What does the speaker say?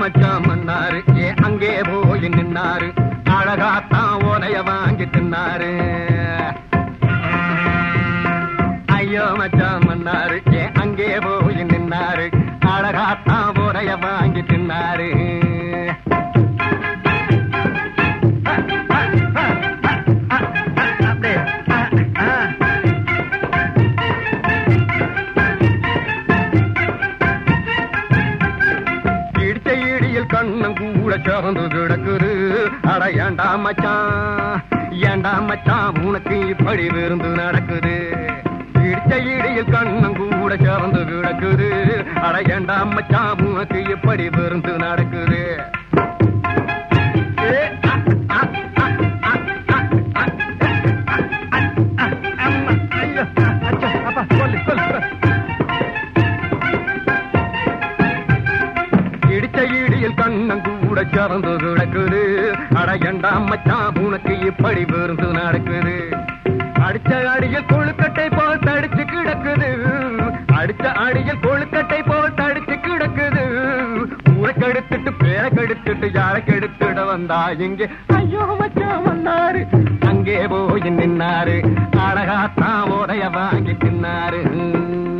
மச்சான் மன்னாரு ஏ அங்கே போய் நின்னாரு அழகாத்தான் ஓலைய வாங்கி தின்னாரு ஐயோ மச்சான் மன்னாரு ஏ அங்கே போய் நின்னாரு அழகாத்தான் ஓலைய வாங்கி தின்னாரு அப்படியே. ஆ, ஆ. இடிச்ச இடியில் கண்ணம் கூட சிறந்து கிடக்குது அட ஏண்டா மச்சான் ஏண்டா மச்சான் உனக்கு இப்படி விருந்து நடக்குது இடிச்ச இடியில் கண்ணம் கூட சிறந்து கிடக்குது அட ஏண்டா மச்சான் உனக்கு இப்படி விருந்து நடக்குது ஏ, அ, அ, அ, அ, அ, அ, அ, அ, அம்மா, ஐயோ, அச்சோ, அப்பா, சொல்லு, சொல்லு, சொல்லு. இடிச்ச இடியில் கண்ணம் கூட சிறந்து கிடக்குது அட ஏண்டா மச்சான் உனக்கு இப்படி விருந்து நடக்குது அடிச்ச அடியில் கொழுக்கட்டை போல் தடிச்சு கிடக்குது அடிச்ச அடியில் கொழுக்கட்டை போல் தடிச்சு கிடக்குது ஊரை கெடுத்துட்டு பேரை கெடுத்துட்டு யாரை கெடுத்துட வந்தா இங்கே ஐயோ மச்சான் வந்தாரு அங்கே போய் நின்னாரு அழகாத்தான் உடைய வாங்கி தின்னாரு